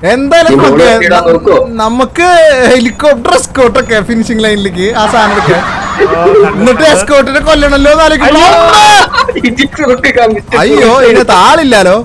എന്തായാലും ഈ നമുക്ക് ball ഇടാൻ നോക്കുവോ? നമുക്ക് ഹെലികോപ്റ്റർ എസ്കോട്ട് ഒക്കെ ഫിനിഷിംഗ് ലൈനിലേക്ക് ആ സാധനം എടുക്കാൻ എന്നിട്ട് എസ്കോട്ടിനെ കൊല്ലണല്ലോ എന്ന് ആലോചിക്കുമ്പോ ഇടിച്ച് പൊട്ടിക്കാൻ പറ്റും. അയ്യോ ഇതിനകത്ത് ആളില്ലാലോ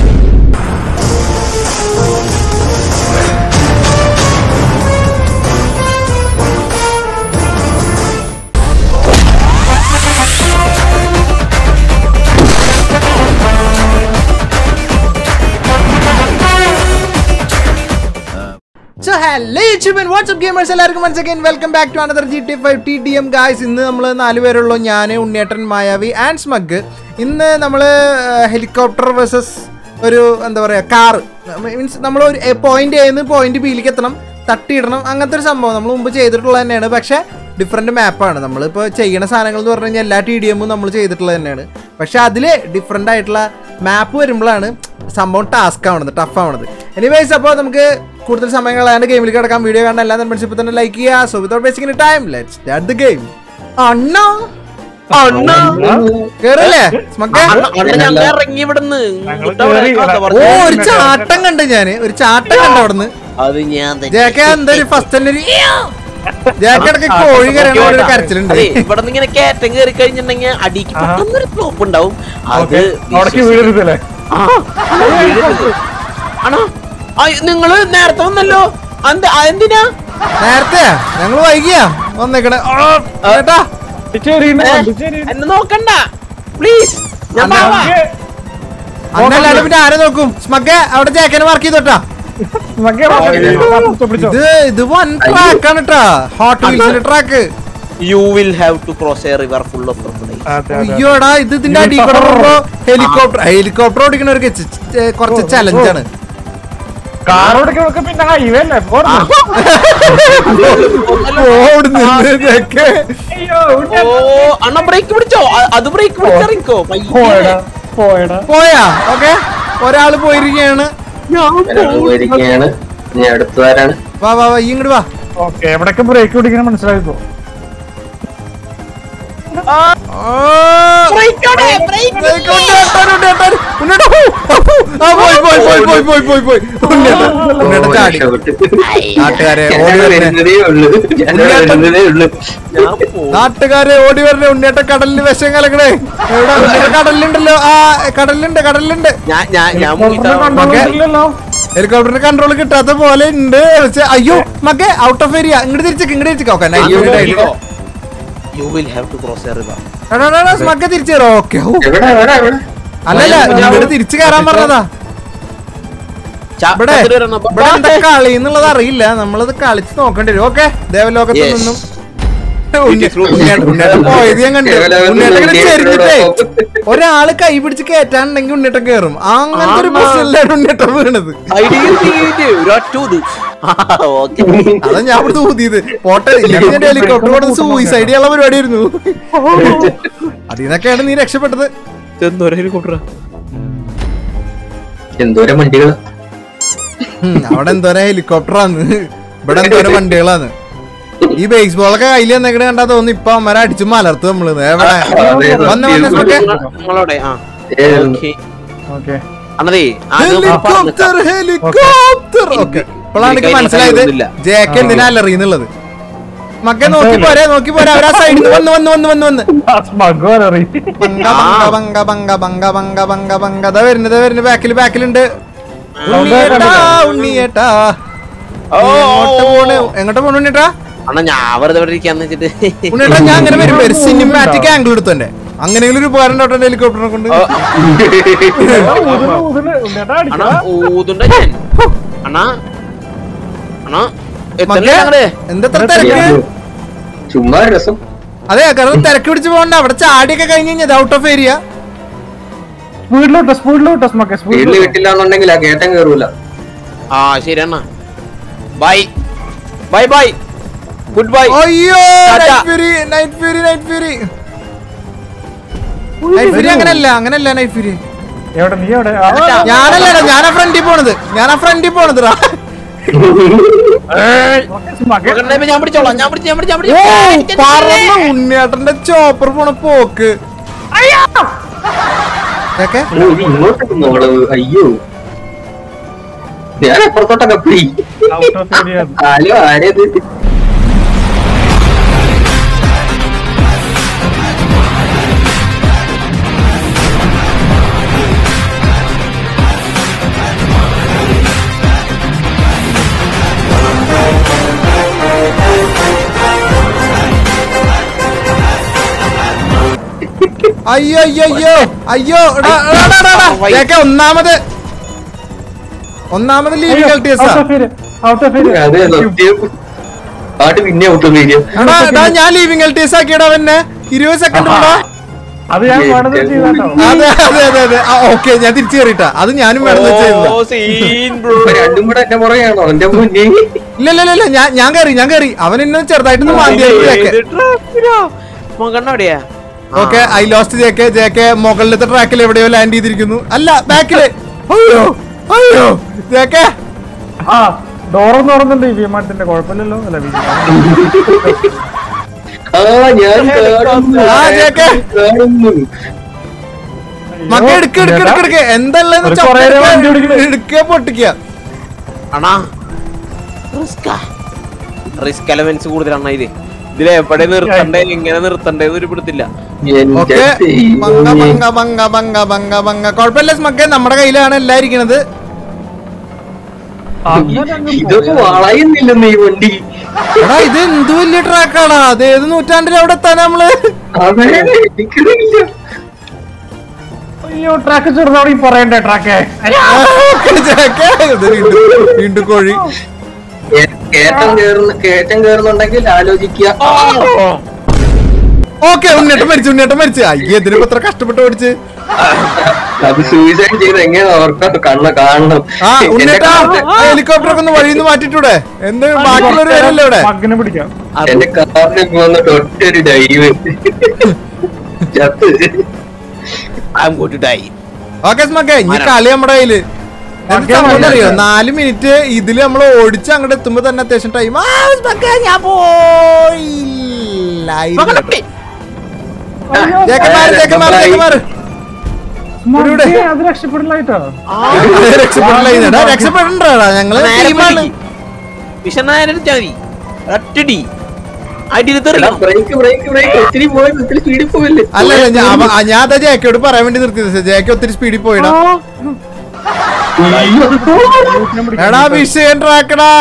so hello YouTube WhatsApp gamers എല്ലാവർക്കും once again welcome back to another G T five T D M guys ഇന്ന് നമ്മൾ നാല് പേരുള്ളൂ ഞാൻ ഉണ്ണിയേട്ടൻ മായാവി ആൻഡ് സ്മഗ് ഇന്ന് നമ്മൾ ഹെലികോപ്റ്റർ വേഴ്സസ് ഒരു എന്താ പറയുക കാറ് മീൻസ് നമ്മൾ ഒരു പോയിന്റ് ചെയ്യുന്ന പോയിന്റ് ബിയിലേക്ക് എത്തണം തട്ടിയിടണം അങ്ങനത്തെ ഒരു സംഭവം നമ്മൾ മുമ്പ് ചെയ്തിട്ടുള്ളത് തന്നെയാണ് പക്ഷേ ഡിഫറെൻറ്റ് മാപ്പാണ് നമ്മളിപ്പോൾ ചെയ്യുന്ന സാധനങ്ങൾ എന്ന് പറഞ്ഞു കഴിഞ്ഞാൽ എല്ലാ ടി ഡി എമ്മും നമ്മൾ ചെയ്തിട്ടുള്ളത് തന്നെയാണ് പക്ഷേ അതിൽ ഡിഫറെൻ്റ് ആയിട്ടുള്ള മാപ്പ് വരുമ്പോഴാണ് സംഭവം ടാസ്ക് ആവണത് ടഫ് ആവണത് എനിവേസ് അപ്പോൾ നമുക്ക് കൂടുതൽ സമയം കളയാണ്ട് ഗെയിമിൽ കിടക്കാം വീഡിയോ കാണാൻ എല്ലാ മെമ്പർഷിപ്പ് തന്നെ ലൈക്ക് ചെയ്യുക so without wasting time let start the game അണ്ണാ അണ്ണാ കേറില്ലേ സ്മഗ്ഗേ? അണ്ണ അണ്ണ ഞങ്ങൾ ഇറങ്ങി ഇവിടുന്ന് ഞങ്ങൾ ഇങ്ങോട്ട് അവിടെ കേറി. കഥ ഓ പറഞ്ഞു. ഒരു ചാട്ടം കണ്ട് ഞാന് ഒരു ചാട്ടം കണ്ട അവിടുന്ന് അത് ഞാൻ തന്നെ. ജേക്ക എന്താ ഒരു ഫസ്റ്റ് തന്നെ ഒരു ജേക്ക ഇടയ്ക്ക് കോഴി കരയണ പോലെ ഒരു കരച്ചിലുണ്ട് അതെ ഇവിടെ നിന്ന് ഇങ്ങനെ കയറ്റം കയറി കഴിഞ്ഞിട്ടുണ്ടെങ്കിൽ അടിക്ക് ആ. പെട്ടെന്നൊരു സ്ലോപ്പ് ഉണ്ടാവും അത് ഓക്കേ. അവിടേക്ക് വീഴരുതല്ലേ ആ, വീഴരുത്. ആണോ ആ, നിങ്ങള് നേരത്തെ വന്നല്ലോ എന്ത് ആ, എന്തിനാ നേരത്തെ ഞങ്ങൾ വൈകിയാ വന്നേക്കണേ ഓ, ചേട്ടാ ടിച്ചേരിയുണ്ട്, ഏ, ടിച്ചേരിയുണ്ട്. എന്നെ നോക്കണ്ട പ്ലീസ് ഞാൻ അണ്ണാ, പാവാ. മകേ, അന്നല്ലാണ്ട് പിന്നെ ആരെ നോക്കും സ്മഗ്ഗെ അവിടെ ജേക്കനെ മാർക്ക് ചെയ്തോട്ടാ മകേ, മകേ, പിടിച്ചോ, പിടിച്ചോ. ഇത് ഇത് വൺ ട്രാക്ക് ആണ് കേട്ടാ ഹോട്ട് വീൽസിന്റെ track You will have to cross a river full of crocodiles. അതെ, അതെ. അയ്യോടാ ഇത് ഇതിന്റെ അടി കൂടെ പോകുമ്പോ ഹെലികോപ്റ്റർ ഹെലികോപ്റ്റർ ഓടിക്കണവർക്ക് ചെ- ചെ- കുറച്ച് ചലഞ്ചാണ് കാർ ഓടിക്കണതൊക്കെ പിന്നെ ഹൈവേ അല്ലേ പോർന്ന്. ഓടുന്നു ഇതൊക്കെ. അയ്യോ, ഓ ഉണ്ണി. അണ്ണ ബ്രേക്ക് പിടിച്ചോ അ- അത് ബ്രേക്ക് പിടിച്ചറിയിക്കോ പോയടാ പോയടാ പോയാ ഓക്കെ ഒരാള് പോയിരിക്കുകയാണ് ഒരാള് പോയിരിക്കുകയാണ് ഇനി അടുത്തതാരാണ് വാ വാ വാ ഈ ഇങ്ങോട്ട് വാ ഓക്കെ എവിടൊക്കെ ബ്രേക്ക് പിടിക്കണം മനസ്സിലായിപ്പോ ഓ, ബ്രേക്ക് അവിടെ, ബ്രേക്ക്. ബ്രേക്ക് ഉണ്ട്, ഏട്ടാണ്, ഉണ്ട്, ഏട്ടാണ്. ഉണ്ണേട്ടാ, ഹൂ, ഹൂ. ആ, പോയി പോയി പോയി പോയി പോയി പോയി പോയി ഉണ്ണേട്ടാ, ഉണ്ണേട്ടാ ഓ, ചാടി രക്ഷപ്പെട്ടു. നാട്ടുകാരെ ഓടി ഞാനിവിടെ വരണേ വരുന്നതേ ഉള്ളൂ ഞാനിവിടെ വരുന്നതേ ഉള്ളൂ ഞാൻ പോ- നാട്ടുകാരെ ഓടി വരണേ ഉണ്ണേട്ട കടലിൽ വിഷം കലക്കണേ എവിടെ ഉണ്ണേട്ട കടലിലുണ്ടല്ലോ ആ കടലിലുണ്ട് കടലിലുണ്ട് ഞാൻ ഞാൻ ഞാൻ പോയിട്ടാ മകേ. കണ്ടോണ്ടില്ലല്ലോ ഹെലികോപ്റ്ററിന് കൺട്രോൾ കിട്ടാത്ത പോലെ ഉണ്ട് പക്ഷെ അയ്യോ മക്കെ ഔട്ട് ഓഫ് ഏരിയ ഇങ്ങോട്ട് തിരിച്ചേക്ക് ഇങ്ങോട്ട് തിരിച്ചേക്ക് ഓക്കെ അയ്യോ, you will have to cross a river മക്കെ തിരിച്ചു കയറാം ഓക്കെ എവിടെ എവിടെ എവിടെ അല്ലല്ല ഇങ്ങോട്ട് തിരിച്ചു കയറാൻ പറഞ്ഞതാ ഇവിടെ ഇവിടെ എന്താ കളി എന്നുള്ളത് അറിയില്ല നമ്മളത് കളിച്ച് നോക്കേണ്ടി വരും ഓക്കെ ദേവലോകത്ത് Yes. നിന്നും ഉണ്ണി- ഉണ്ണിയേട്ടൻ- ഉണ്ണിയേട്ടൻ പോയത് ഞാൻ കണ്ടു ദേവലോകത്ത് ഉണ്ണിയേട്ടൻ ഇങ്ങനെ നിന്ന് ചെരിഞ്ഞിട്ടേ ഉണ്ണിയേട്ടൻ ഒരാള് കൈ പിടിച്ച് കയറ്റാനുണ്ടെങ്കിൽ ഉണ്ണിയേട്ടൻ കയറും അങ്ങനത്തെ ഒരു ആണോ? പ്രശ്നമില്ലാണ് ഉണ്ണിയേട്ടൻ വീണത് അതാ ഞാൻ ഇവിടുത്തെ ഊതിയത് പോട്ടെ ഇല്ലെങ്കിൽ എന്റെ ഹെലികോപ്റ്റർ കൊടുത്ത് സൂയിസൈഡ് ചെയ്യാനുള്ള പരിപാടിയായിരുന്നു അതിൽ നിന്നൊക്കെയാണ് നീ രക്ഷപ്പെട്ടത് ഹെലികോപ്റ്റർ എന്തോരം വണ്ടികൾ ഉം, അവിടെ എന്തോരം ഹെലികോപ്റ്ററാന്ന് ഇവിടെ എന്തോരം വണ്ടികളാന്ന് ഈ ബേസ് ബോളൊക്കെ കയ്യിൽ വന്നേക്കണ കണ്ടാ തോന്നുന്നു ഇപ്പൊ അമ്മരെ അടിച്ചു മലർത്ത് നമ്മള് എവിടെ വന്ന് വന്ന് സ്മോക്കെ നിങ്ങളോടെ ആ ഓക്കെ ഓക്കെ അന്നതേ ഹെലികോപ്റ്റർ ഹെലികോപ്റ്റർ ഓക്കെ ഇപ്പോഴാണ് എനിക്ക് മനസ്സിലായത് ഒന്നുമില്ല. ജേക്ക് എന്തിനാ അലറിയെന്നുള്ളത് മക്കെ നോക്കി പോരെ നോക്കി പോരെ അവരാ സൈഡിൽ വന്ന് വന്ന് വന്ന് വന്ന് വന്ന് മകോറി ബങ്ക ബങ്ക ബങ്ക ബങ്ക ബങ്ക ബങ്ക ബങ്ക ബങ്ക ദാ വരുന്നത് വരുന്നത് ബാക്കിൽ ബാക്കിലുണ്ട് ഉണ്ണിയേട്ടാ ഉണ്ണിയേട്ടാ എങ്ങോട്ട് പോണ് എങ്ങോട്ട് പോണു ഉണ്ണിയേട്ടാ അണ്ണ ഞാൻ വെറുതെ ഇവിടെ ഇരിക്കാന്ന് വെച്ചിട്ട് ഉണ്ണിയേട്ടാ ഞാൻ അങ്ങനെ വരുമ്പോ ഒരു സിനിമാറ്റിക് ആംഗിൾ എടുത്തു എന്റെ അങ്ങനെയെങ്കിലും ഒരു ഉപകാരം ഉണ്ടാവട്ടെ ഹെലികോപ്റ്ററിനെ കൊണ്ട് ഓ, ഉണ്ണേട്ടാ അണ്ണാ അടിക്കടാ. ഊതുണ്ട ഞാൻ അണ്ണാ അണ്ണാ എത്തല്ലേ മക്കെ ഞങ്ങള് എന്താ ഇത്ര തിരക്ക് ചുമ്മാ ഒരു രസം അതെ കാരണം തിരക്ക് പിടിച്ച് പോകണ്ട അവിടെ ചാടിയൊക്കെ കഴിഞ്ഞ് കഴിഞ്ഞത് ഔട്ട് ഓഫ് ഏരിയ സ്പീഡിലോട്ടോ സ്പീഡിലോട്ടോ സ്മക്കെ വീട്ടില് സ്പീഡിലോട്ടോ കിട്ടില്ല എന്നുണ്ടെങ്കിൽ ആ കേട്ടം കയറൂല ആ ശരി അണ്ണ bye bye bye good bye അയ്യോ ടാറ്റ. Night Fury Night Fury Night Fury Night Fury അങ്ങനല്ല അങ്ങനല്ല നൈറ്റ് ഫ്യൂരി എവിടെ നീ എവിടെ ആ, ഞാനല്ലടാ ഞാനാ ഫ്രണ്ടിൽ പോണത് ഞാനാ ഫ്രണ്ടിൽ പോണത് സ്മക്കെ ഞാൻ പിടിച്ചോളാം ഞാൻ പിടിച്ച് ഞാൻ പിടിച്ച് ഞാൻ ഓ പിടിച്ച് പറന്ന ഉണ്ണിയേട്ടന്റെ ചോപ്പർ പോണ പോക്ക് ഇതൊക്കെ ഓ, ഇത് ഇങ്ങോട്ട് നോളവ് അയ്യോ ഞാൻ അപ്പുറത്തോട്ടൊക്കെ പോയി ഔട്ട് ഓഫ് ഏരിയ ഹലോ ആരേത് അയ്യോ അയ്യോ അയ്യോ അയ്യോ എടാ, എടാ, എടാ, എടാ, എടാ. ജേക്കെ ഒന്നാമത് ഒന്നാമത് ലീവ് കളക്ടേഴ്സാ out of area out of area അതെ സത്യം പാട്ട് പിന്നെ ഔട്ടുന്നില്ല എടാ എടാ ഞാൻ ലീവിംഗ് എൽട്ടേഴ്സ് ആക്കിയടാ പിന്നെ ഇരുപത് സെക്കൻഡ് കൂടാ അത് ഞാൻ വേണത് ചെയ്താട്ടോ അതെ അതെ അതെ അതെ ഓക്കെ ഞാൻ തിരിച്ചു കയറിട്ടാ അത് ഞാനും വേണം ചെയ്തതാ ഓ സീൻ ബ്രോ ഇപ്പൊ രണ്ടും കൂടെ എന്റെ പുറകെയാണോ എന്റെ മുന്നേ ഇല്ല ഇല്ല ഇല്ല, ഇല്ല ഞാൻ ഞാൻ കയറി ഞാൻ കയറി അവൻ എന്നെ ചെറുതായിട്ടൊന്ന് മാന്തിയൊക്കെ മകണ്ണ എവിടെയാ ഓക്കെ ഐ ലോസ്റ്റ് ജേക്കെ ജേക്കെ മുകളിലത്തെ ട്രാക്കിൽ എവിടെയോ ലാൻഡ് ചെയ്തിരിക്കുന്നു അല്ല ബാക്കില് അയ്യോ അയ്യോ ജേക്കെ ആ ഡോറൊന്നും തുറന്നുണ്ട് ഈ വിമാനത്തിന്റെ കുഴപ്പമില്ലല്ലോ അല്ല വിമാനം. ആ ഞാൻ കാണുന്നു. ആ, ജേക്കെ. കാണുന്നു മക്ക എടുക്ക എടുക്ക എടുക്ക എടുക്ക എന്തല്ലെന്ന് ഒരു കുറേ നേരം വണ്ടി ഓടിക്കണ്. എടുക്കുക പൊട്ടിക്കുക അണാ റിസ്കാ റിസ്ക് എലമെന്റ്സ് കൂടുതലാണ് ഇത് ഇതിൽ എവിടെ നിർത്തണ്ടേ എങ്ങനെ നിർത്തണ്ടേ ഒരു പിടുത്തില്ല എന്റെ ഓക്കെ ബങ്ക ദൈവമേ. ബങ്ക ബങ്ക ബങ്ക ബങ്ക ബങ്ക കുഴപ്പമില്ല മക്ക നമ്മുടെ കയ്യിലാണ് എല്ലാം ഇരിക്കണത് അങ്ങനെ അങ്ങ് ഇതൊക്കെ വളയുന്നില്ലെന്ന് ഈ വണ്ടി എടാ ഇത് എന്ത് വലിയ ട്രാക്കാടാ അത് ഏത് നൂറ്റാണ്ടിൽ അവിടെ എത്താൻ നമ്മള് അതെ എനിക്കറിയില്ല അയ്യോ ട്രാക്ക് ചെറുതാണെങ്കിൽ പറയണ്ടേ ട്രാക്ക് ജേക്കെ, ഇത് വീണ്ടും വീണ്ടും കോഴി കേ- കേറ്റം കേറുന്ന കേറ്റം കേറുന്നുണ്ടെങ്കിൽ ആലോചിക്കുക ഓക്കെ ഉണ്ണിയേട്ടൻ മരിച്ചു ഉണ്ണിയേട്ടൻ മരിച്ചു അയ്യ ഇതിനിപ്പോ എത്ര കഷ്ടപ്പെട്ട് ഓടിച്ച് അത് സൂയിസൈഡ് ചെയ്ത് എങ്ങനെ ഓർക്കാം കണ്ണ കാണണം ആ എന്റെ ഉണ്ണിയേട്ടാ കാറിന്റെ- ഹെലികോപ്റ്റർ ഒക്കെ ഒന്ന് വഴിന്ന് മാറ്റിട്ടൂടെ എന്ത് ബാക്കിയുള്ളവര് വരല്ലേ ഇവിടെ മഗ്ഗിനെ പിടിക്കാം എന്റെ കാറിന് വന്നിട്ട് ഒറ്റൊരു ഡൈവ് ചത്ത് I'm got to die okay സ്മക്കെ ഇനി കളി നമ്മുടെ കയ്യില് എന്ത് സംഭവം അറിയോ നാല് മിനിറ്റ് ഇതില് നമ്മൾ ഓടിച്ച് അങ്ങോട്ട് എത്തുമ്പോ തന്നെ അത്യാവശ്യം ടൈം ഞാൻ പോയില്ല ജേക്കന്മാര് ജേക്കന്മാര് ജേക്കന്മാര് ഇവിടെ. മഗ്ഗെ അത് രക്ഷപ്പെടില്ലായിട്ടോ രക്ഷപ്പെടില്ല ഇതെടാ, രക്ഷപ്പെടണ്ടാ ഞങ്ങള് ടീമാണ് വിഷൻ നേരിട്ടാ മതി ഒറ്റടി അടിയിൽ തെറിയണം ബ്രേക്ക് ബ്രേക്ക് ബ്രേക്ക് ഒത്തിരി പോയി ഒത്തിരി സ്പീഡിൽ പോവല്ലേ അല്ല അല്ല, ഞാൻ അവ- ആ, ഞാൻ അതാ ജേക്കയോട് പറയാൻ വേണ്ടി നിർത്തിയത് ജേക്ക ഒത്തിരി സ്പീഡിൽ പോയിടാ അയ്യോ, അത് പോവാ. എടാ വിഷയം ട്രാക്കടാ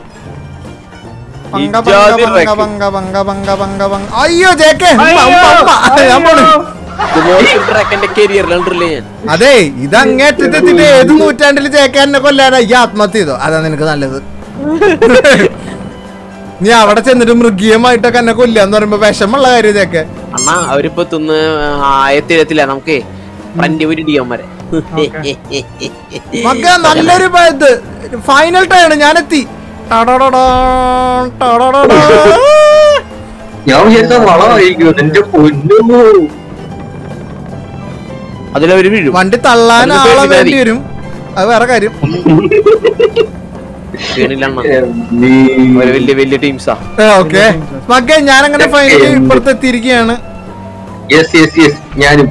പങ്ക പങ്ക ഇജാതി പങ്ക track. പങ്ക പങ്ക പങ്ക പങ്ക പങ്ക അയ്യോ ജേക്കെ അയ്യോ, ഞാൻ പോണു എന്റെ കരിയറിൽ കണ്ടില്ലേ ഞാൻ അതെ ഇത് അങ്ങേറ്റത്തെത്തിന്റെ ഏത് നൂറ്റാണ്ടിൽ ജേക്കാനെ കൊല്ലാനാ ഈ ആത്മഹത്യ ചെയ്തോ അതാ നിനക്ക് നല്ലത് നീ അവിടെ ചെന്നിട്ട് മൃഗീയമായിട്ടൊക്കെ എന്നെ കൊല്ലാന്ന് പറയുമ്പോ വിഷമുള്ള കാര്യം ഇതൊക്കെ അണ്ണാ അവരിപ്പോ തിന്ന് എത്തിയില്ല നമുക്ക് ഫ്രണ്ട് ഒരു ഡിയന്മാരെ മക്ക നല്ലൊരു പ- ഇത് ഫൈനൽ ടൈം ഞാൻ എത്തി ടടടടാ, ടടടടാ. ഞാൻ വിചാരിച്ച വളമായിരിക്കും എന്റെ പൊന്നു അതിലവര് വീഴും വണ്ടി തള്ളാൻ അതിന് ആളെ പേടിച്ചാ വേണ്ടി മതി. വരും അത് വേറെ കാര്യം വീണില്ല അണ്ണാ നീ അവര് വലിയ വലിയ ടീംസാ ഓക്കെ മക്ക ഞാൻ അങ്ങനെ ഫൈനലി ഇപ്പുറത്ത് എത്തിയിരിക്കുകയാണ് യെസ് യെസ് യെസ് ഞാനും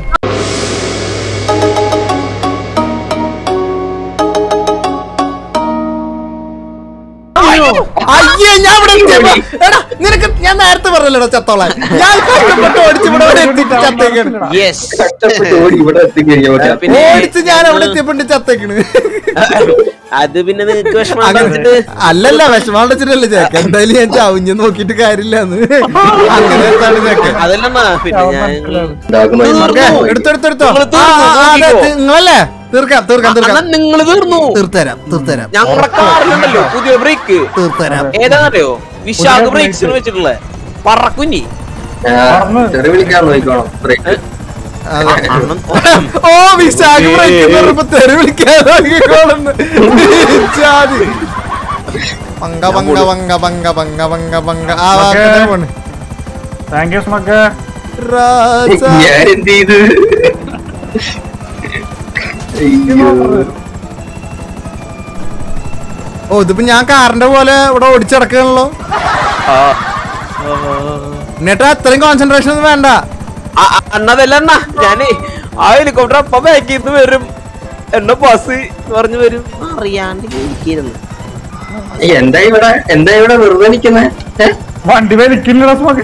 അയ്യേ ഞാൻ ഇവിടെ എത്തിയപ്പോ എടാ നിനക്ക് ഞാൻ നേരത്തെ പറഞ്ഞല്ലോടാ ചത്തോളാൻ ഞാൻ കഷ്ടപ്പെട്ട് ഓടിച്ച് ഇവിടെ വരെ എത്തിയിട്ട് ചത്തേക്കാണ് യെസ് കഷ്ടപ്പെട്ട് ഓടി ഇവിടെ എത്തിക്കഴിഞ്ഞാൽ മതി. പിന്നെ ഓടിച്ച് ഞാൻ അവിടെ എത്തിയപ്പോ ചത്തേക്കണ് അത് പിന്നെ നിങ്ങക്ക് വിഷമം അങ്ങനെ ഉണ്ടാക്കിയിട്ട് അല്ലല്ല വിഷമാണ്ടിച്ചിട്ടല്ലേ ചേക്ക എന്തായാലും ഞാൻ ചാവുഞ്ഞ് നോക്കിയിട്ട് കാര്യമില്ലാന്ന് അങ്ങനെ എത്താണ് ചേക്ക അതല്ലണ്ണാ പിന്നെ ഞാൻ ഉണ്ടാക്കുന്ന ഈ ഓക്കെ തീർന്നു. എടുത്തെടുത്തെടുത്തോ നിങ്ങള് ആ, ആ, ആ, അതെ, തീർന്നു, തി- നിങ്ങളല്ലേ തീർക്കാം തീർക്കാം അണ്ണാ തീർക്കാം നിങ്ങള് തീർന്നു തീർത്തരാം തീർത്തരാം ഞങ്ങളുടെ കാറിലുണ്ടല്ലോ പുതിയ ബ്രേക്ക് തീർത്തരാം ഏതാണെന്നറിയോ വിശാഖ ബ്രേക്സിന് വെച്ചിട്ടുള്ള പറക്കുഞ്ഞി തെറി വിളിക്കാൻ നോക്കിക്കോണം ബ്രേക്ക് അതെ. അണ്ണൻ ഓ വിശാഖ ബ്രേക്ക് പറഞ്ഞപ്പോ തെറി വിളിക്കാതെ ജാതി പങ്ക പങ്ക പങ്ക പങ്ക പങ്ക പങ്ക പങ്ക ആ വാക്കിനെ പോണ് താങ്ക് യു മഗ്ഗെ രാജ ഞാൻ എന്ത് ചെയ്ത് അയ്യോ ഓ ഇതിപ്പോ ഞാൻ കാറിന്റെ പോലെ ഇവിടെ ഓടിച്ചടക്കണല്ലോ എന്നിട്ട് അത്രയും കോൺസെൻട്രേഷൻ ഒന്നും വേണ്ട ആ, ആ, അണ്ണ അതല്ല അണ്ണ ഞാനേ ആ ഹെലികോപ്റ്റർ അപ്പ ബാക്കിൽ നിന്ന് വരും എന്നെ ബസ് പറഞ്ഞു വരും അറിയാണ്ട് ഇരിക്കുന്നു എന്താ ഇവിടെ എന്താ ഇവിടെ വെറുതെ നിക്കുന്നേ വണ്ടി വലിക്കില്ലടാ സ്മഗ്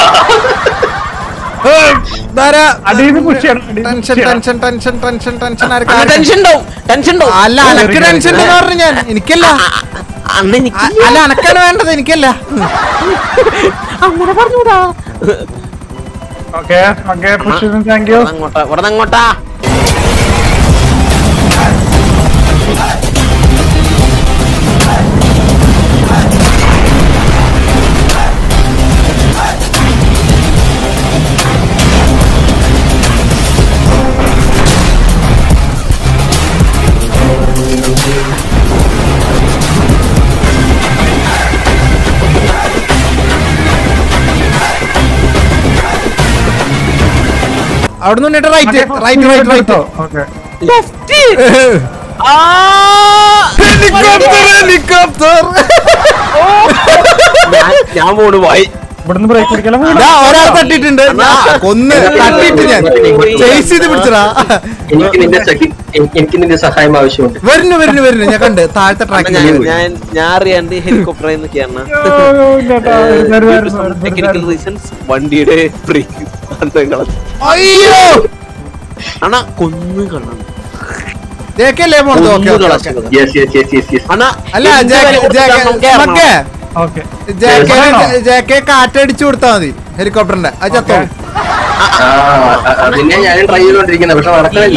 ധാരാ അടിയിൽ പുഷ് ചെയ്യണം അടിയിൽ push ടെൻഷൻ ചെയ്യണം. ടെൻഷൻ ടെൻഷൻ ടെൻഷൻ ടെൻഷൻ ആർക്കാ? ടെൻഷൻ ഉണ്ടാവും ടെൻഷൻ ഉണ്ടാവും അല്ല അനക്ക് ടെൻഷൻ ഉണ്ടെന്ന് പറഞ്ഞു ഞാൻ എനിക്കല്ല അന്ന് എനിക്ക് അ- അല്ല അനക്കാണ് വേണ്ടത് എനിക്കല്ല അങ്ങനെ പറഞ്ഞൂടാ ഓക്കെ ഓക്കെ പുഷ് ചെയ്തു താങ്ക് യു അങ്ങോട്ടാ ഇവിടെ അങ്ങോട്ടാ അവിടെ നിന്ന് right right right right okay left ആ ഹെലികോപ്റ്റർ ഹെലികോപ്റ്റർ ഞാൻ- ഞാൻ പോണു പോയി ഇവിടുന്ന് ബ്രേക്ക് പിടിക്കല ദാ ഒരാൾ തട്ടിയിട്ടുണ്ട് ഞാൻ കൊന്ന് തട്ടിയിട്ട് ഞാൻ ചേസ് ചെയ്ത് പിടിച്ചടാ എനിക്ക് നിന്റെ സഖി എനിക്ക് എനിക്ക് നിന്റെ സഹായം ആവശ്യമുണ്ട് വരുന്നു വരുന്നു വരുന്നു ഞാൻ കണ്ട് താഴത്തെ ട്രാക്കിൽ ഞാൻ ഞാൻ ഞാൻ അറിയാണ്ട് ഹെലികോപ്റ്ററിൽ നിൽക്കുകയാണ് ടെക്നിക്കൽ റീസൺസ് വണ്ടിയുടെ ബ്രേക്ക് അയ്യോ അണ്ണാ കൊന്നു കണ്ണു ജേക്കല്ലേ പോണത് ഓക്കെ കൊന്നു ഓക്കെ കളച്ചു yes yes yes yes yes അണ്ണാ അല്ല എന്ത് ജാക്ക് വില കൊടുത്തിട്ടാണ് ജാക്ക് നമുക്ക് കയറണം? മക്കേ ഓക്കെ ജാക്കെ ആണോ? ജാക്കെ കാറ്റടിച്ചു കൊടുത്താ മതി ഹെലികോപ്റ്ററിന്റെ അത് ചത്തോ ആ അ- അതിനെ ഞാനും ട്രൈ ചെയ്തോണ്ടിരിക്കുന്നത് പക്ഷെ നടക്കണില്ല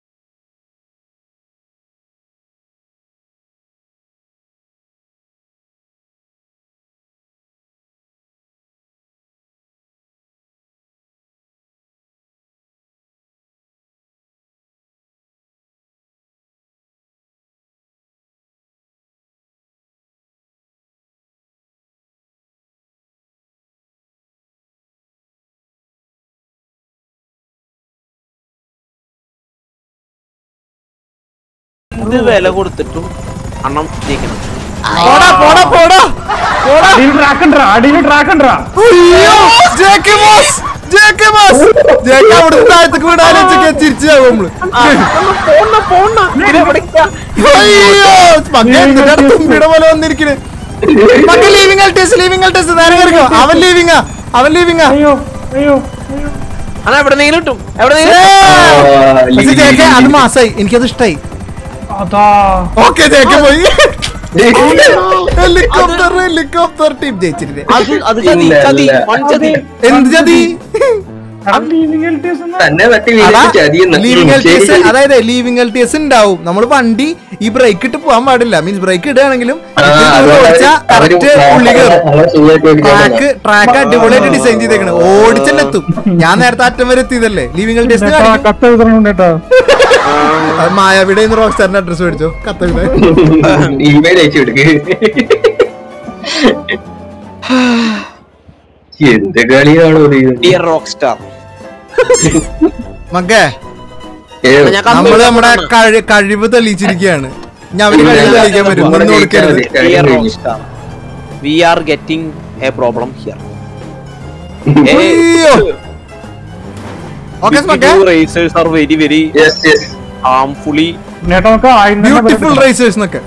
എന്ത് വില കൊടുത്തിട്ടും അണ്ണം ജയിക്കണം പോടാ പോടാ പോടാ പോടാ അടിയിൽ ട്രാക്ക് ഉണ്ടാ അടിയിൽ ട്രാക്ക് ഉണ്ടാ അയ്യോ ജേക്കെ ബോസ് ജേക്കെ ബോസ് ജേക്കെ അവിടുന്ന് താഴത്തേക്ക് വിടാനും തിരിച്ചു പോകും അയ്യോ മകൻ എന്തിനാ തുമ്പിയുടെ പോലെ വന്നിരിക്കണ് മകൻ ലീവിംഗ് അൾട്ടേസ് ലീവിംഗ് അൾട്ടേസ് നേരെ കയറിക്കോ അവൻ ലീവിംഗാ അവൻ ലീവിംഗാ അയ്യോ അയ്യോ അയ്യോ അണ്ണാ എവിടെ നീങ്ങി കിട്ടും എവിടെ ഏ! നീങ്ങി പക്ഷെ ജേക്കെ അത് മാസായി എനിക്കത് ഇഷ്ടായി അതാ ഓക്കെ ജേക്കെ പോയി ഹെലികോപ്റ്റർ ഹെലികോപ്റ്റർ ടീം ജയിച്ചിട്ടില്ലേ അത് അത് ചതി ഇല്ല, ചതി ഇല്ല. വൺ ചതി എന്ത് ചതി ലീവിംഗ് എൽറ്റീസ് എന്നാ തന്നെ തട്ടി വീണിട്ട് ചതിയെന്ന് ലീവിംഗ് എൽ ടി ശരി, എസ് ശരി. അതായത് ലീവിംഗ് എൽ ടി എസ് ഉണ്ടാവും നമ്മൾ വണ്ടി ഈ ബ്രേക്ക് ഇട്ട് പോകാൻ പാടില്ല മീൻസ് ബ്രേക്ക് ഇടുകയാണെങ്കിലും ആ, അതുകൊണ്ട് ഓടിച്ചാ അവര് കറക്റ്റ് പുള്ളി കയറും അവര് സുഖമായിട്ട് ഓടിക്കാൻ ട്രാക്ക് ട്രാക്ക് അടിപൊളിയായിട്ട് ഡിസൈൻ ചെയ്തേക്കണ് ഓടിച്ചെന്നെത്തും ഞാൻ നേരത്തെ അറ്റം വരെ എത്തിയതല്ലേ ലീവിംഗ് എൽ ടി എസ് കത്ത് എഴുതണം കേട്ടോ മായാവിടെ റോക്ക് സ്റ്റാറിന്റെ അഡ്രസ് മേടിച്ചോ കത്തവിടെ ഇമെയിൽ അയച്ചു കൊടുക്ക് എന്ത് കളിയാണോ ഇത് ഡിയർ റോക്ക് സ്റ്റാർ മക്കേ ഏ, ഞാൻ നമ്മള് നമ്മുടെ കമ്പ്യൂട്ടർ കഴി- കഴിവ് തെളിയിച്ചിരിക്കുകയാണ് ഞാൻ അവര് കഴിവ് തെളിയിക്കാൻ പറ്റും നമ്മുടെ ഒന്നും കൊടുക്കരുത് ജയിക്കാൻ ഡിയർ കഴിഞ്ഞു. Rock star we are getting a problem here അയ്യോ ഓക്കെ മക്കേ racers are very very Yes, yes. ഹാംഫുള്ളി നേട്ടോ നമുക്ക് ആയിരം തന്നെ ബ്യൂട്ടിഫുൾ പറ്റത്തില്ല. റേസേഴ്സ് എന്നൊക്കെ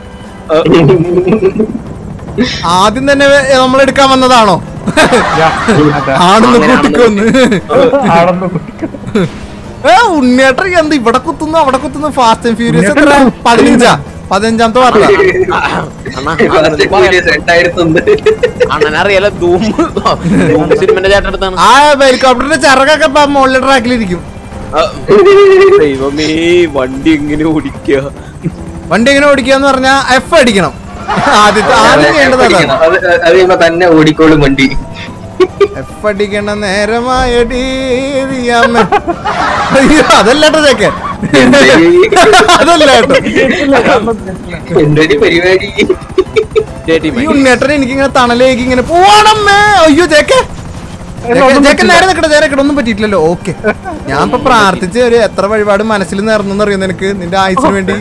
ആദ്യം തന്നെ നമ്മൾ എടുക്കാൻ വന്നതാണോ യാ, അതെ. ആണെന്ന് അങ്ങനെ കൂട്ടിക്കൊന്ന് ആളൊന്ന് കുത്തിക്ക്. ഏ ഉണ്ണിയേട്ടൻ എന്ത് ഇവിടെ കുത്തുന്നു അവിടെ കുത്തുന്നു ഫാസ്റ്റ് ആൻഡ് ഫ്യൂരിയസ് എത്ര ഉണ്ണിയേട്ടൻ പതിനഞ്ചാ പതിനഞ്ചാമത്തെ വാർത്ത Fast and Furious രണ്ടായിരത്തൊന്ന്. അണ്ണനറിയാലോ Dhoom Dhoom സിനിമന്റെ ചേട്ടടുത്താണ് ആ ഹെലികോപ്റ്ററിന്റെ ചിറകൊക്കെ ഇപ്പൊ മുകളിലെ ട്രാക്കിലിരിക്കും ദൈവമേ വണ്ടി എങ്ങനെ ഓടിക്കുക വണ്ടി എങ്ങനെ ഓടിക്കാന്ന് പറഞ്ഞാ എഫ് അടിക്കണം ആദ്യത്തെ ആദ്യം ചെയ്യേണ്ടത് അതാണ് അത് അത് കഴിയുമ്പോ തന്നെ ഓടിക്കോളും വണ്ടി എഫ് അടിക്കണ നേരമായടി ദിയാമ്മ. അയ്യോ അതല്ല കേട്ടോ ചേക്കൻ അതല്ല കേട്ടോ എന്തൊരു പരിപാടി ഈ ഉണ്ണേട്ടൻ എനിക്കിങ്ങനെ തണലേക്ക് ഇങ്ങനെ പോവാണമ്മേ അയ്യോ ചേക്കെ ചേക്കൻ നേരെ നിക്കട്ടെ നേരെ നിക്കട്ടെ ഒന്നും പറ്റിയിട്ടില്ലല്ലോ ഓക്കെ ഞാൻ ഇപ്പൊ പ്രാർത്ഥിച്ച് ഒരു എത്ര വഴിപാട് മനസ്സിൽ നേർന്നു അറിയാം നിനക്ക് നിന്റെ ആയുസിന് വേണ്ടി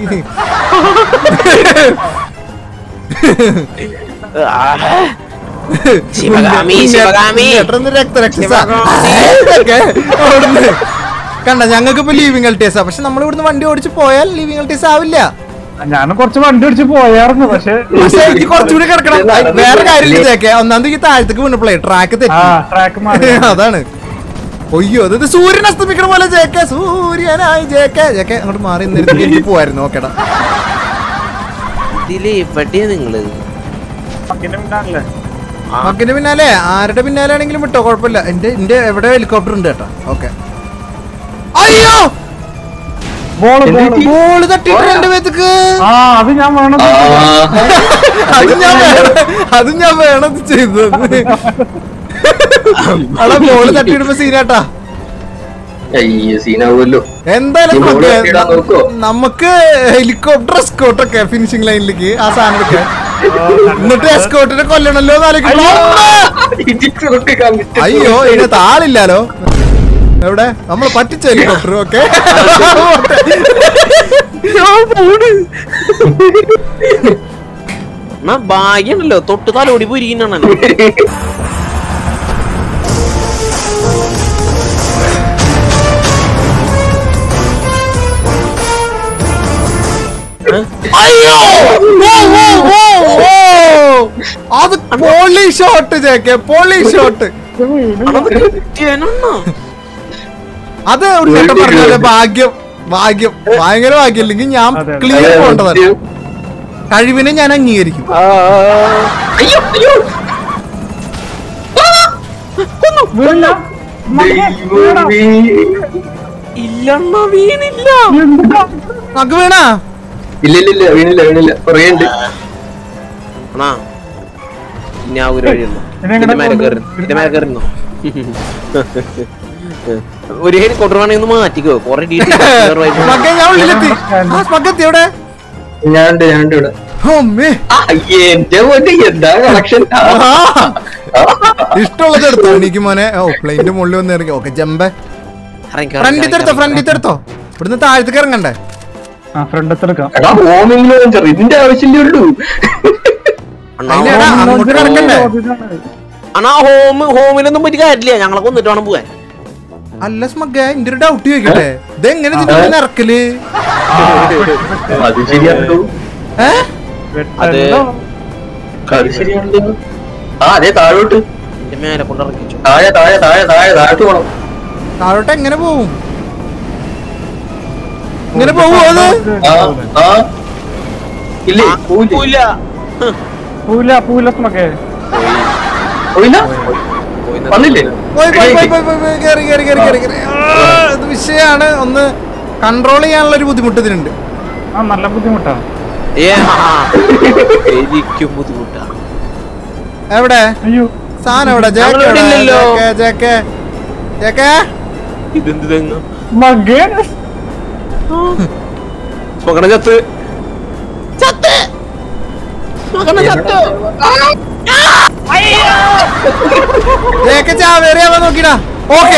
ശിവകാമി, ശിവകാമി. ഉണ്ണേട്ടനൊന്ന് രക്തരക്ഷസാ. ഇതൊക്കെ അവിടുന്ന്. കണ്ട ഞങ്ങൾക്ക് ഇപ്പൊ ലീവിംഗ് എൽറ്റേസാ പക്ഷെ നമ്മൾ ഇവിടുന്ന് വണ്ടി ഓടിച്ച് പോയാൽ ലീവിംഗ് എൽറ്റേസ് ആവില്ല ഞാനും കുറച്ച് വണ്ടി അടിച്ച് പോയായിരുന്നു പക്ഷെ പക്ഷെ എനിക്ക് കുറച്ചുകൂടി കിടക്കണം വേറെ കാര്യമില്ല ചേക്കെ ഒന്നാം തീയതി താഴത്തേക്ക് വീണപ്പോഴേ ട്രാക്ക് ആ തെറ്റി ട്രാക്ക് മാറി അതാണ് ഒയ്യോ അത് സൂര്യൻ അസ്തമിക്കണ പോലെ ജേക്കെ സൂര്യനായി ജേക്കെ ജേക്കെ അങ്ങോട്ട് മാറി നിന്നിരുന്നെങ്കിൽ എനിക്ക് പോവായിരുന്നു ഓക്കേടാ ഇതില് എവിടെയാ നിങ്ങള് പക്കിന്റെ മുന്നാണല്ലേ മക്കിന്റെ പിന്നാലെ ആരുടെ പിന്നാലെ ആണെങ്കിലും വിട്ടോ കുഴപ്പമില്ല എന്റെ എന്റെ എവിടെ ഹെലികോപ്റ്റർ ഉണ്ട് കേട്ടോ ഓക്കെ അയ്യോ ബോള് ബോള് ബോള് തട്ടിട്ട് എന്റെ മേത്തേക്ക് ആ അത് ഞാൻ വേണം ആ അത് ഞാൻ വേണം അത് ഞാൻ വേണം ചെയ്തത് അടാ ബോള് തട്ടിയിടുമ്പോ സീനാട്ടാ അയ്യ സീനാവുമല്ലോ എന്തായാലും ഈ ball നമുക്ക് തട്ടിയിടാൻ നോക്കുവോ? നമുക്ക് ഹെലികോപ്റ്റർ എസ്കോട്ട് ഒക്കെ ഫിനിഷിംഗ് ലൈനിലേക്ക് ആ സാധനം എടുക്കാൻ എന്നിട്ട് എസ്കോട്ടിനെ കൊല്ലണല്ലോ എന്ന് ആലോചിക്കുമ്പോ, ഇടിച്ചൊക്കെ കണ്ടിട്ട് അയ്യോ ഇതിനകത്ത് ആളില്ലാലോ എവിടെ നമ്മൾ പറ്റിച്ച ഹെലികോപ്റ്റർ ഓക്കെ എന്നാ ഭാഗ്യണ്ടല്ലോ തൊട്ട് തലോടി പോയിരിക്കുന്നതാണ് അയ്യോ ഓ, ഓ, ഓ, ഓ. അത് പോളി ഷോട്ട് ചേക്കെ പോളി ഷോട്ട് അത് ഉണ്ണിയേട്ടൻ പറഞ്ഞ പോലെ ഭാഗ്യം ഭാഗ്യം ഭയങ്കര ഭാഗ്യം ഇല്ലെങ്കിൽ ഞാൻ അതെ, അതെ. ക്ലിയർ പോകേണ്ടതാണ് കഴിവിനെ ഞാൻ അംഗീകരിക്കും അയ്യോ അയ്യോ വീണില്ല ദൈവമേ. ഇല്ലണ്ണ വീണില്ല നമുക്ക് വീണാ ഇല്ല ഇല്ല ഇല്ല വീണില്ല വീണില്ല കുറേ ഉണ്ട് അണ്ണാ ഞാൻ ഒരു വഴിയുള്ളൂ ഇനി എങ്ങനെ ഇതിന്റെ മേലെ പോകുന്നു? കയറി ഇതിന്റെ മേലെ കയറുന്നോ ഒരു ഹെലികോപ്റ്റർ വേണമെങ്കിൽ ഒന്ന് മാറ്റിക്കോ കൊറേ മക്ക ഞാൻ ഉള്ളിലെത്തി ആ മക്കെത്തി എവിടെ ഞാനുണ്ട് ഞാനുണ്ട് ഇവിടെ അമ്മേ ആ, എന്റെ മോന്റെ എന്താ കളക്ഷൻ ആ, ഇഷ്ടമുള്ളത് എടുത്തോ എനിക്ക് മോനെ ഓ പ്ലെയിന്റെ മുകളിൽ വന്ന് ഇറങ്ങി ഓക്കെ ജമ്പേ ഫ്രണ്ടിൽ തെടുത്തോ ഫ്രണ്ടിൽ തെടുത്തോ ഇവിടുന്ന് താഴത്തേക്ക് ഇറങ്ങണ്ടേ ആ ഫ്രണ്ട് എടുക്കാം എടാ ഹോമിങ്ങിലും ചെറു ഇതിന്റെ ആവശ്യമല്ലേ ഉള്ളൂ അതിനെടാ അങ്ങോട്ട് കിടക്കണ്ടേ അണ്ണാ ഹോം ഹോമിലൊന്നും പറ്റി കാര്യമില്ല ഞങ്ങളെ കൊന്നിട്ട് വേണം പോവാൻ അല്ല സ്മഗ്ഗ എന്റെ ഒരു ഡൗട്ട് ചോദിക്കട്ടെ ഇത് എങ്ങനെ ഇതിന്റെ ഉള്ളിൽ നിന്ന് ഇറക്കല് അത് ശരിയാണല്ലോ ഏ വെട്ടല്ലോ. അത് ശരിയാണല്ലോ ആ അതെ താഴോട്ട് എന്റെ മേലെ കൊണ്ട് ഇറക്കിച്ചു താഴെ താഴെ താഴെ താഴെ താഴോട്ട് പോണം താഴോട്ട് എങ്ങനെ പോവും ഇങ്ങനെ പോവോ അത് ആ ആ ഇല്ലേ പോയില്ലേ പോയില്ല പൂല പൂല സ്മക്കേ പോയില്ല വന്നില്ലേ പോയി പോയി പോയി പോയി പോയി പോയി കേറി കേറി കേറി കേറി കേറി ആ, ഇത് വിഷയാണ് ഒന്ന് കൺട്രോൾ ചെയ്യാനുള്ള ഒരു ബുദ്ധിമുട്ട് ഇതിനുണ്ട് ആ നല്ല ബുദ്ധിമുട്ടാ ഏ എനിക്കും ബുദ്ധിമുട്ടാ എവിടെ അയ്യോ സാധനം എവിടെ ജേക്കെ ഞങ്ങളിവിടെ എവിടെ? ഇല്ലല്ലോ. ജേക്കെ ജേക്കെ ജേക്കെ ഇതെന്ത് തെങ്ങ് മകേ മകണ ചത്ത് ചത്ത് മകണ ചത്തു ജേക്കെ ചാവേറിയാവാൻ നോക്കിടാ ഓക്കെ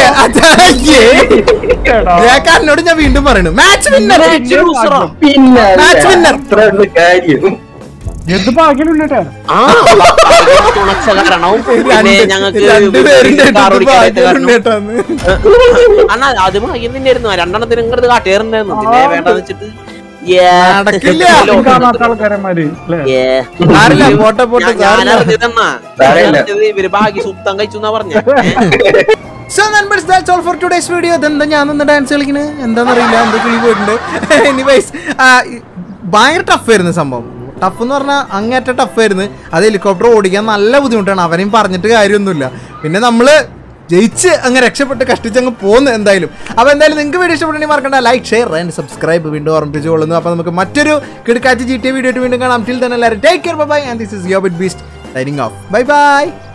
എടാ. ജേക്ക എന്നോട് ഞാൻ വീണ്ടും പറയുന്നു മാച്ച് വിന്നർ പിന്നെ Match winner. അത്ര ഉള്ളു കാര്യം എന്ത് ഭാഗ്യമില്ലട്ടാ ആ തുണച്ച കാരണവും പിന്നെ ഞങ്ങൾക്ക് രണ്ടുപേരുടെ കാർ ഓടിക്കാനായിട്ട് കാരണം കേട്ടാന്ന് അണ്ണാ അത് ഭാഗ്യം തന്നെയായിരുന്നു രണ്ടെണ്ണത്തിന് ഇങ്ങോട്ട് കാട്ടുകാരുണ്ടായിരുന്നു പിന്നെ വേണ്ടെന്ന് വെച്ചിട്ട് Yeah. നടക്കില്ല. കാണാത്ത ആൾക്കാരന്മാര് അല്ലേ Yeah. സാരില്ല, പോട്ടെ, പോട്ടെ, ഞാൻ- ഞാൻ സാരില്ല. അറിഞ്ഞതണ്ണാ. സാരമില്ല. ഞാൻ അറിഞ്ഞത് ഇവര് ഭാഗ്യ സുത്തം കഴിച്ചു എന്നാ പറഞ്ഞ so numbers that's all for today's video ഇതെന്താ ഞാൻ നിന്ന് ഡാൻസ് കളിക്കുന്നത് എന്താണെന്നറിയില്ല എന്താ കിളി പോയിട്ടുണ്ട് എനിവൈസ് ഭയങ്കര ടഫ് ആയിരുന്നു സംഭവം ടഫ് എന്ന് പറഞ്ഞാൽ അങ്ങേറ്റ ടഫ് ആയിരുന്നു അത് ഹെലികോപ്റ്റർ ഓടിക്കാൻ നല്ല ബുദ്ധിമുട്ടാണ് അവരെയും പറഞ്ഞിട്ട് കാര്യമൊന്നുമില്ല പിന്നെ നമ്മൾ ജയിച്ച് അങ്ങ് രക്ഷപ്പെട്ട് കഷ്ടിച്ച് അങ്ങ് പോകുന്നു എന്തായാലും അപ്പോൾ എന്തായാലും നിങ്ങൾക്ക് വീഡിയോ ഇഷ്ടപ്പെട്ടെങ്കിൽ മറക്കണ്ട ലൈക്ക് ഷെയർ ആൻഡ് സബ്സ്ക്രൈബ് വീണ്ടും ഓർമ്മിപ്പിച്ചു കൊള്ളുന്നു അപ്പോൾ നമുക്ക് മറ്റൊരു കിടക്കാറ്റ് ജി ടി വീഡിയോ വീണ്ടും കാണാം ടിൽ തന്നെ എല്ലാവരും take care bye and this is yo Bit Beast signing off bye by